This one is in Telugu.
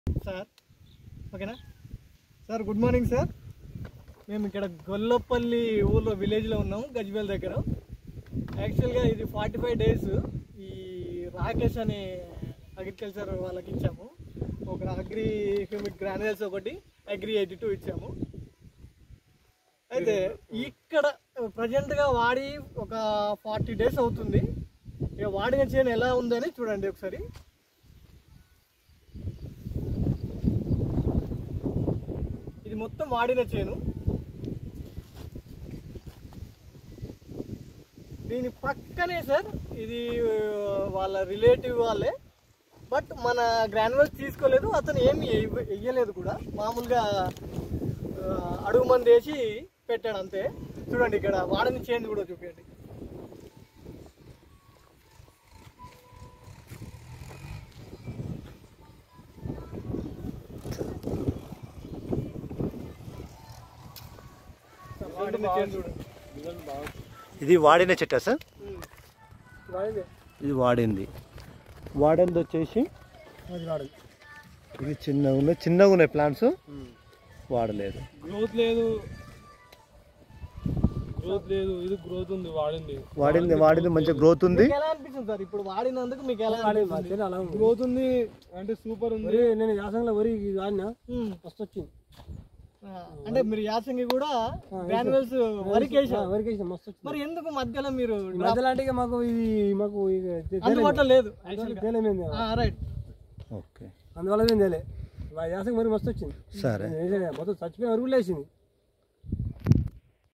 సార్ ఓకేనా సార్ గుడ్ మార్నింగ్ సార్ మేము ఇక్కడ గొల్లపల్లి ఊర్లో విలేజ్లో ఉన్నాము గజ్వేల్ దగ్గర యాక్చువల్గా ఇది ఫార్టీ ఫైవ్ డేస్ ఈ రాకేష్ అనే అగ్రికల్చర్ వాళ్ళకి ఇచ్చాము ఒక అగ్రి హ్యూమిక్ గ్రాన్యుల్స్ ఒకటి అగ్రి ఎయిటీ టూ ఇచ్చాము అయితే ఇక్కడ ప్రజెంట్గా వాడి ఒక ఫార్టీ డేస్ అవుతుంది ఇక వాడిన చేను ఎలా ఉందని చూడండి ఒకసారి ఇది మొత్తం వాడిన చేను దీని పక్కనే సార్ ఇది ఆ, వాళ్ళ రిలేటివ్ వాళ్ళే బట్ మన గ్రాన్యువల్స్ తీసుకోలేదు అతను ఏమి ఎయ్య- వెయ్యలేదు కూడా మామూలుగా ఆ, అడుగు మంది వేసి పెట్టాడు అంతే చూడండి ఇక్కడ వాడని చేంజ్ కూడా చూపించండి వాడిన చేంజ్ చూడండి ఇది వాడిన చెట్టా సార్ ఉమ్. ఇది వాడింది వాడింది వచ్చేసి ఇది చిన్నగా ఉన్నాయి చిన్నగా ఉన్నాయి ప్లాంట్స్ వాడలేదు గ్రోత్ లేదు గ్రోత్ లేదు ఇది గ్రోత్ ఉంది వాడింది వాడింది వాడింది మంచిగా గ్రోత్ ఉంది మీకు ఎలా అనిపిస్తుంది సార్ ఇప్పుడు వాడినందుకు మీకు ఎలా అనిపిస్తుంది గ్రోత్ ఉంది అంటే సూపర్ ఉంది నేను యాసంలో వరి వాడినా ఉమ్. ఫస్ట్ వచ్చింది ఆ, అంటే మీరు యాసంగి కూడా గ్రాన్యువల్స్ వరికి వేసారు వరికి వేసిన మస్తు వచ్చింది మరి ఎందుకు మధ్యలో మీరు ఈ మధ్యలో అంటే ఇక మాకు ఇది మాకు ఇక తె- అందుబాటులో లేదు అందువల్ల తేలేమేంది రైట్ ఓకే అందువల్ల మేము తేలే యాసంగి మరి మస్తు వచ్చింది సరే మొత్తం చచ్చిపోయిన అరుగులు వేసింది